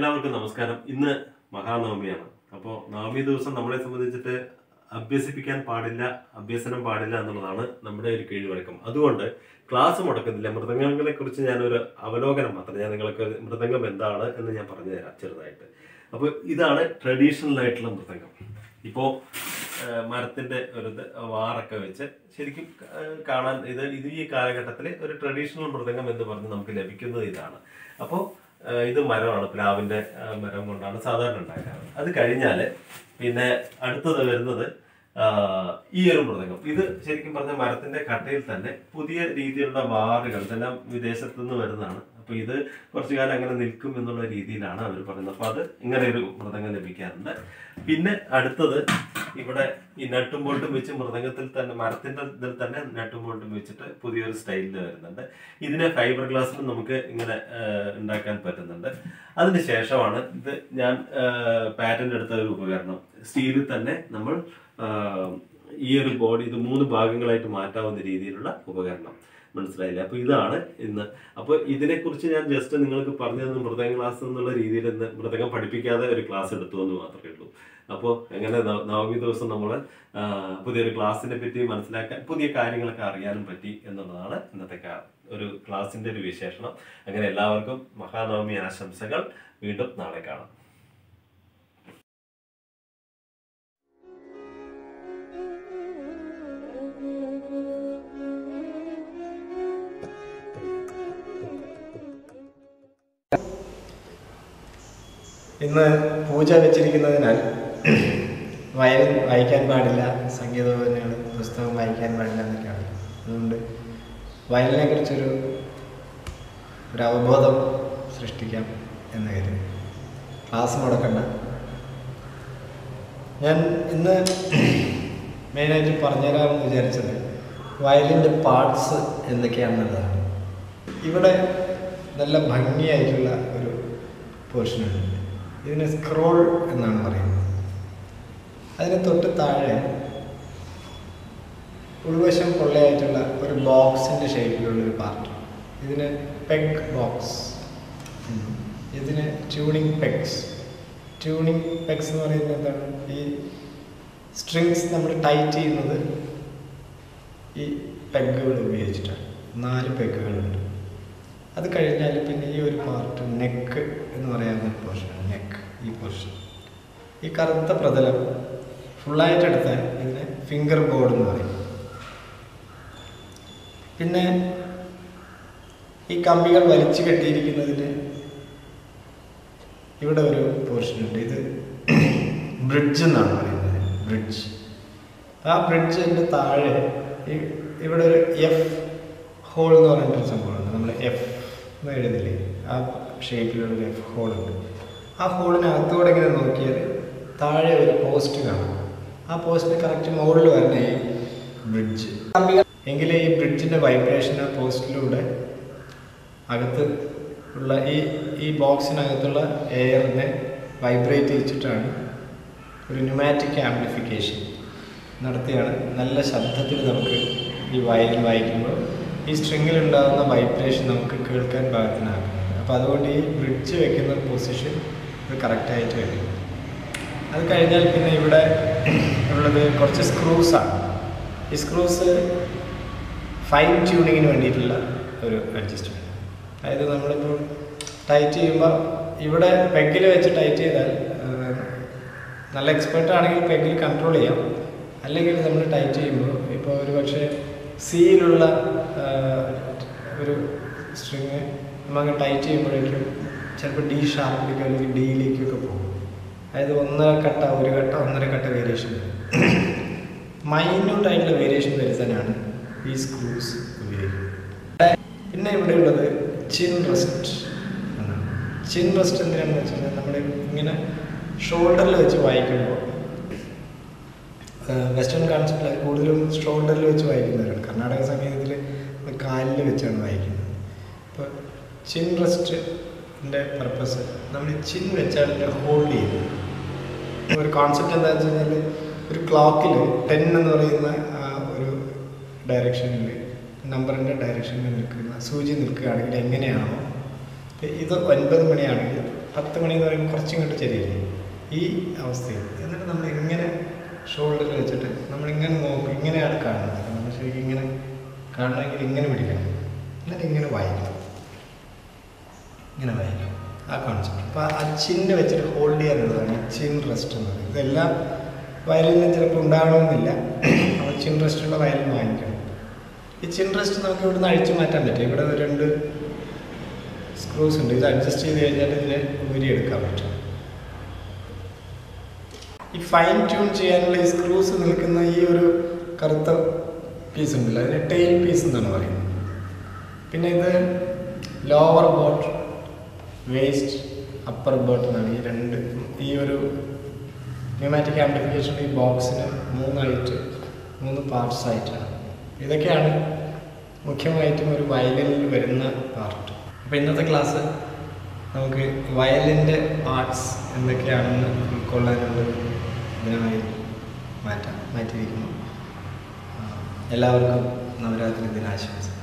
എല്ലാവർക്കും നമസ്കാരം ഇന്ന് മഹാനവമിയാണ് അപ്പോൾ നവമി ദിവസം നമ്മളെ സംബന്ധിച്ചിട്ട് അഭ്യസിപ്പിക്കാൻ പാടില്ല അഭ്യസനം പാടില്ല എന്നുള്ളതാണ് നമ്മുടെ ഒരു കീഴ്വഴക്കം അതുകൊണ്ട് ക്ലാസ് മുടക്കുന്നില്ല മൃദംഗങ്ങളെ കുറിച്ച് ഞാനൊരു അവലോകനം മാത്രം ഞാൻ നിങ്ങൾക്ക് മൃദംഗം എന്താണ് എന്ന് ഞാൻ പറഞ്ഞു തരാം ചെറുതായിട്ട് അപ്പോൾ ഇതാണ് ട്രഡീഷണൽ ആയിട്ടുള്ള മൃദംഗം ഇപ്പോൾ മരത്തിന്റെ ഒരു ഇത് വാറൊക്കെ വെച്ച് ശരിക്കും ആ, കാണാൻ ഇത് ഇത് ഈ കാലഘട്ടത്തിൽ ഒരു ട്രഡീഷണൽ മൃദംഗം എന്ന് പറഞ്ഞ് നമുക്ക് ലഭിക്കുന്നത് ഇതാണ് അപ്പോൾ ഇത് മരമാണ് പ്ലാവിന്റെ ആ, മരം കൊണ്ടാണ് സാധാരണ ഉണ്ടാക്കാറ് അത് കഴിഞ്ഞാൽ പിന്നെ അടുത്തത് വരുന്നത് ആ, ഈ ഒരു മൃദംഗം ഇത് ശരിക്കും പറഞ്ഞ മരത്തിന്റെ കട്ടയിൽ തന്നെ പുതിയ രീതിയിലുള്ള വാറുകൾ ഇതെല്ലാം വിദേശത്തു നിന്ന് വരുന്നതാണ് അപ്പൊ ഇത് കുറച്ചു കാലം അങ്ങനെ നിൽക്കും എന്നുള്ള രീതിയിലാണ് അവർ പറയുന്നത് അപ്പൊ അത് ഇങ്ങനെ ഒരു മൃദംഗം ലഭിക്കാറുണ്ട് പിന്നെ അടുത്തത് ഇവിടെ ഈ നട്ടും ബോൾട്ടും വെച്ച് മൃദംഗത്തിൽ തന്നെ മരത്തിന്റെ ഇതിൽ തന്നെ നട്ടും ബോൾട്ടും വെച്ചിട്ട് പുതിയൊരു സ്റ്റൈലിൽ വരുന്നുണ്ട് ഇതിനെ ഫൈബർ ഗ്ലാസ്സിൽ നമുക്ക് ഇങ്ങനെ ആ, ഉണ്ടാക്കാൻ പറ്റുന്നുണ്ട് അതിന് ശേഷമാണ് ഇത് ഞാൻ പാറ്റന്റ് എടുത്ത ഒരു ഉപകരണം സ്റ്റീലിൽ തന്നെ നമ്മൾ ആ, ഈ ഒരു ബോഡി ഇത് മൂന്ന് ഭാഗങ്ങളായിട്ട് മാറ്റാവുന്ന രീതിയിലുള്ള ഉപകരണം മനസ്സിലായില്ലേ അപ്പൊ ഇതാണ് ഇന്ന് അപ്പൊ ഇതിനെക്കുറിച്ച് ഞാൻ ജസ്റ്റ് നിങ്ങൾക്ക് പറഞ്ഞു തന്ന മൃദംഗ ക്ലാസ് എന്നുള്ള രീതിയിൽ ഇന്ന് മൃദംഗം പഠിപ്പിക്കാതെ ഒരു ക്ലാസ് എടുത്തു എന്ന് മാത്രമേ ഉള്ളൂ അപ്പോൾ എങ്ങനെ നവ- നവമി ദിവസം നമ്മൾ പുതിയൊരു ക്ലാസ്സിനെ പറ്റി മനസ്സിലാക്കാൻ പുതിയ കാര്യങ്ങളൊക്കെ അറിയാനും പറ്റി എന്നുള്ളതാണ് ഇന്നത്തെ കാ- ഒരു ക്ലാസിന്റെ ഒരു വിശേഷണം അങ്ങനെ എല്ലാവർക്കും മഹാനവമി ആശംസകൾ വീണ്ടും നാളെ കാണാം ഇന്ന് പൂജ വെച്ചിരിക്കുന്നതിനാൽ വയലിൻ വായിക്കാൻ പാടില്ല സംഗീതോപകരണങ്ങൾ പുസ്തകം വായിക്കാൻ പാടില്ല എന്നൊക്കെയാണ് അതുകൊണ്ട് വയലിനെ കുറിച്ചൊരു ഒരു അവബോധം സൃഷ്ടിക്കാം എന്ന് കരുതി ക്ലാസ് മുടക്കണ്ട ഞാൻ ഇന്ന് മെയിനായിട്ട് പറഞ്ഞുതരാമെന്ന് വിചാരിച്ചത് വയലിൻ്റെ പാർട്സ് എന്തൊക്കെയാണെന്നുള്ളതാണ് ഇവിടെ നല്ല ഭംഗിയായിട്ടുള്ള ഒരു പോർഷനുണ്ട് ഇതിന് സ്ക്രോൾ എന്നാണ് പറയുന്നത് അതിന് തൊട്ട് താഴെ ഉൾവശം പൊള്ളയായിട്ടുള്ള ഒരു ബോക്സിൻ്റെ ഷേപ്പിലുള്ള ഒരു പാർട്ട് ഇതിന് പെഗ് ബോക്സ് ഇതിന് ട്യൂണിങ് പെഗ്സ് ട്യൂണിങ് പെഗ്സ് എന്ന് പറയുന്നത് എന്താണ് ഈ സ്ട്രിങ്സ് നമ്മൾ ടൈറ്റ് ചെയ്യുന്നത് ഈ പെഗുകൾ ഉപയോഗിച്ചിട്ടാണ് നാല് പെഗുകളുണ്ട് അത് കഴിഞ്ഞാൽ പിന്നെ ഈ ഒരു പാർട്ട് നെക്ക് എന്ന് പറയാവുന്ന ഒരു പോർഷനാണ് നെക്ക് ഈ പോർഷൻ ഈ കറുത്ത പ്രതലം ഫുള്ളായിട്ട് എടുത്താൽ ഇതിനെ ഫിംഗർ ബോർഡ് എന്ന് പറയും പിന്നെ ഈ കമ്പികൾ വലിച്ചു കെട്ടിയിരിക്കുന്നതിന് ഇവിടെ ഒരു പോർഷൻ ഉണ്ട് ഇത് ബ്രിഡ്ജ് എന്നാണ് പറയുന്നത് ബ്രിഡ്ജ് ആ ബ്രിഡ്ജിൻ്റെ താഴെ ഈ- ഇവിടെ ഒരു എഫ് ഹോൾ എന്ന് പറഞ്ഞിട്ടൊരു സംഭവമുണ്ട് നമ്മൾ എഫ് എന്ന് എഴുതില്ലേ ആ ഷേപ്പിലുള്ള ഒരു എഫ് ഹോൾ ഉണ്ട് ആ ഹോളിനകത്തൂടെ ഇങ്ങനെ നോക്കിയാൽ താഴെ ഒരു പോസ്റ്റ് കാണാം ആ പോസ്റ്റിന് കറക്റ്റ് മുകളിൽ വരണ ഈ ബ്രിഡ്ജ് എങ്കിൽ ഈ ബ്രിഡ്ജിൻ്റെ വൈബ്രേഷൻ ആ പോസ്റ്റിലൂടെ അകത്ത് ഉള്ള ഈ ഈ ബോക്സിനകത്തുള്ള എയറിനെ വൈബ്രേറ്റ് ചെയ്യിച്ചിട്ടാണ് ഒരു ന്യൂമാറ്റിക് ആംപ്ലിഫിക്കേഷൻ നടത്തിയാണ് നല്ല ശബ്ദത്തിൽ നമുക്ക് ഈ വയലിൻ വായിക്കുമ്പോൾ ഈ സ്ട്രിങ്ങിൽ ഉണ്ടാകുന്ന വൈബ്രേഷൻ നമുക്ക് കേൾക്കാൻ പാകത്തിനാകും അപ്പോൾ അതുകൊണ്ട് ഈ ബ്രിഡ്ജ് വെക്കുന്ന പൊസിഷൻ ഇത് കറക്റ്റായിട്ട് വരും അത് കഴിഞ്ഞാൽ പിന്നെ ഇവിടെ ഉള്ളത് കുറച്ച് സ്ക്രൂസാണ് ഈ സ്ക്രൂസ് ഫൈൻ ട്യൂണിങ്ങിന് വേണ്ടിയിട്ടുള്ള ഒരു അഡ്ജസ്റ്റ്മെൻറ്റ് അതായത് നമ്മളിപ്പോൾ ടൈറ്റ് ചെയ്യുമ്പോൾ ഇവിടെ പെഗിൽ വെച്ച് ടൈറ്റ് ചെയ്താൽ ആ, നല്ല എക്സ്പെർട്ട് ആണെങ്കിൽ പെഗിൽ കൺട്രോൾ ചെയ്യാം അല്ലെങ്കിൽ നമ്മൾ ടൈറ്റ് ചെയ്യുമ്പോൾ ഇപ്പോൾ ഒരു പക്ഷേ സിയിലുള്ള ഒരു സ്ട്രിങ് നമ്മൾ ടൈറ്റ് ചെയ്യുമ്പോഴേക്കും ചിലപ്പോൾ ഡി ഷാർപ്പിലേക്കോ അല്ലെങ്കിൽ ഡിയിലേക്കൊക്കെ പോകും അതായത് ഒന്നര കട്ട ഒരു കട്ട ഒന്നര കട്ട വേരിയേഷൻ വരും മൈന്യൂട്ടായിട്ടുള്ള വേരിയേഷൻ വരുത്താനാണ് ഈ സ്ക്രൂസ് ഉപയോഗിക്കുന്നത് പിന്നെ ഇവിടെയുള്ളത് ചിൻ റെസ്റ്റ് എന്നാണ് ചിൻ റെസ്റ്റ് എന്തിനാണെന്ന് വെച്ച് കഴിഞ്ഞാൽ നമ്മൾ ഇങ്ങനെ ഷോൾഡറിൽ വെച്ച് വായിക്കുമ്പോൾ വെസ്റ്റേൺ കൺസെപ്റ്റിൽ കൂടുതലും ഷോൾഡറിൽ വെച്ച് വായിക്കുന്നവരാണ് കർണാടക സംഗീതത്തിൽ കാലിൽ വെച്ചാണ് വായിക്കുന്നത് അപ്പോൾ ചിൻ റെസ്റ്റിൻ്റെ പർപ്പസ് നമ്മൾ ചിൻ വെച്ചാൽ ഹോൾഡ് ചെയ്യും ഒരു കോൺസെപ്റ്റ് എന്താണെന്ന് വെച്ച് കഴിഞ്ഞാൽ ഒരു ക്ലോക്കിൽ ടെൻ എന്ന് പറയുന്ന ആ ഒരു ഡയറക്ഷനിൽ നമ്പറിൻ്റെ ഡയറക്ഷനിൽ നിൽക്കുന്ന സൂചി നിൽക്കുകയാണെങ്കിൽ എങ്ങനെയാണോ ഇപ്പം ഇത് ഒൻപത് മണിയാണെങ്കിൽ പത്ത് മണി എന്ന് പറയുമ്പോൾ കുറച്ചും ഇങ്ങോട്ട് ചെരിയില്ലേ ഈ അവസ്ഥയിൽ എന്നിട്ട് നമ്മൾ ഇങ്ങനെ ഷോൾഡറിൽ വെച്ചിട്ട് നമ്മളിങ്ങനെ നോക്കും ഇങ്ങനെയാണ് കാണുന്നത് നമ്മൾ ശരിക്കും ഇങ്ങനെ കാണണമെങ്കിൽ ഇങ്ങനെ പിടിക്കണം എന്നിട്ട് ഇങ്ങനെ വായിക്കണം ഇങ്ങനെ വായിക്കണം ആ കോൺസെപ്റ്റ് അപ്പോൾ ആ ചിന്ന് വെച്ചിട്ട് ഹോൾഡ് ചെയ്യാനുള്ളതാണ് ഈ ചിൻ റെസ്റ്റ് എന്ന് പറയുന്നത് ഇതെല്ലാം വയലിന് ചിലപ്പോൾ ഉണ്ടാകണമെന്നില്ല നമ്മൾ ചിൻ റെസ്റ്റുള്ള വയലിൻ വാങ്ങിക്കണം ഈ ചിൻ റെസ്റ്റ് നമുക്ക് ഇവിടുന്ന് അഴിച്ചു മാറ്റാൻ പറ്റും ഇവിടെ ഒരു രണ്ട് സ്ക്രൂസ് ഉണ്ട് ഇത് അഡ്ജസ്റ്റ് ചെയ്ത് കഴിഞ്ഞാൽ ഇതിനെ ഊരിയെടുക്കാൻ പറ്റും ഈ ഫൈൻ ട്യൂൺ ചെയ്യാനുള്ള ഈ സ്ക്രൂസ് നിൽക്കുന്ന ഈ ഒരു കറുത്ത പീസ് ഉണ്ടല്ലോ അതിന് ടെയിൽ പീസ് എന്നാണ് പറയുന്നത് പിന്നെ ഇത് lower bout waist upper bout എന്നാണ് ഈ രണ്ട് ഈ ഒരു ന്യൂമാറ്റിക് ആംപ്ലിഫിക്കേഷൻ ഈ ബോക്സിന് മൂന്നായിട്ട് മൂന്ന് പാർട്സ് ആയിട്ടാണ് ഇതൊക്കെയാണ് മുഖ്യമായിട്ടും ഒരു വയലിനിൽ വരുന്ന പാർട്ട് അപ്പോൾ ഇന്നത്തെ ക്ലാസ് നമുക്ക് വയലിൻ്റെ പാർട്സ് എന്തൊക്കെയാണെന്ന് ഉൾക്കൊള്ളാനുള്ള ഇതിനായി മാറ്റാം മാറ്റിയിരിക്കുന്നു ആ, എല്ലാവർക്കും നവരാത്രി ദിനാശംസ